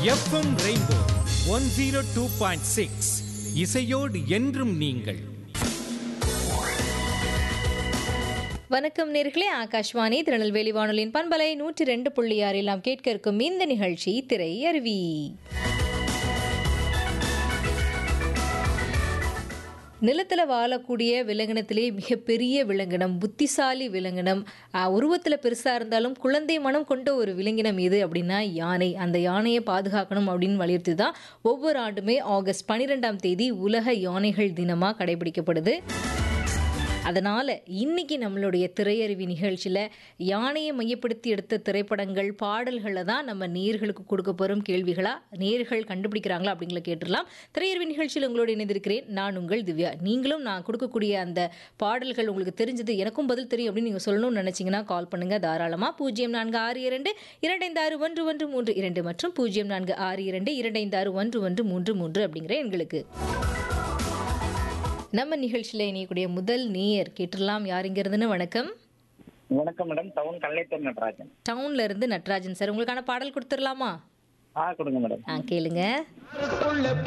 FM rainbow one zero two point six இசையோடு என்றும் நீங்கள் வணக்கம் நேர்களே ஆகாஷ்வாணி திருநெல்வேலி வானொலியின் பண்பலை நூற்றி ரெண்டு புள்ளி ஆறில் நாம் கேட்க இருக்கும் இந்த நிகழ்ச்சி திரை அருவி நிலத்தில் வாழக்கூடிய விலங்கினத்திலே மிகப்பெரிய விலங்கினம் புத்திசாலி விலங்கினம் உருவத்தில் பெருசாக இருந்தாலும் குழந்தை மனம் கொண்ட ஒரு விலங்கினம் எது அப்படின்னா யானை அந்த யானையை பாதுகாக்கணும் அப்படின்னு வலியுறுத்தி தான் ஒவ்வொரு ஆண்டுமே ஆகஸ்ட் பன்னிரெண்டாம் தேதி உலக யானைகள் தினமாக கடைபிடிக்கப்படுது அதனால் இன்னைக்கு நம்மளுடைய திரையருவி நிகழ்ச்சியில் யானையை மையப்படுத்தி எடுத்த திரைப்படங்கள் பாடல்களை தான் நம்ம நேர்களுக்கு கொடுக்க போகிறோம் கேள்விகளாக நேர்கள் கண்டுபிடிக்கிறாங்களா அப்படிங்கள கேட்டுடலாம் திரையருவி நிகழ்ச்சியில் உங்களோடு இணைந்திருக்கிறேன் நான் உங்கள் திவ்யா நீங்களும் நான் கொடுக்கக்கூடிய அந்த பாடல்கள் உங்களுக்கு தெரிஞ்சது எனக்கும் பதில் தெரியும் அப்படின்னு நீங்கள் சொல்லணும்னு நினச்சிங்கன்னா கால் பண்ணுங்கள் தாராளமாக பூஜ்ஜியம் நான்கு ஆறு இரண்டு இரண்டைந்து ஆறு ஒன்று ஒன்று மூன்று இரண்டு மற்றும் பூஜ்ஜியம் நான்கு ஆறு இரண்டு இரண்டைந்து ஆறு ஒன்று ஒன்று மூன்று மூன்று அப்படிங்கிற எண்களுக்கு நம்ம நிகழ்ச்சியில் இணையக்கூடிய முதல் நேயர் கேட்டுடலாம் யார் இங்க இருந்துன்னு வணக்கம் வணக்கம் மேடம் டவுன் கல்லைத்தூர் நடராஜன் டவுன்ல இருந்து நட்ராஜன் சார் உங்களுக்கான பாடல் கொடுத்துடலாமா ஆ கொடுங்க மேடம் ஆ கேளுங்க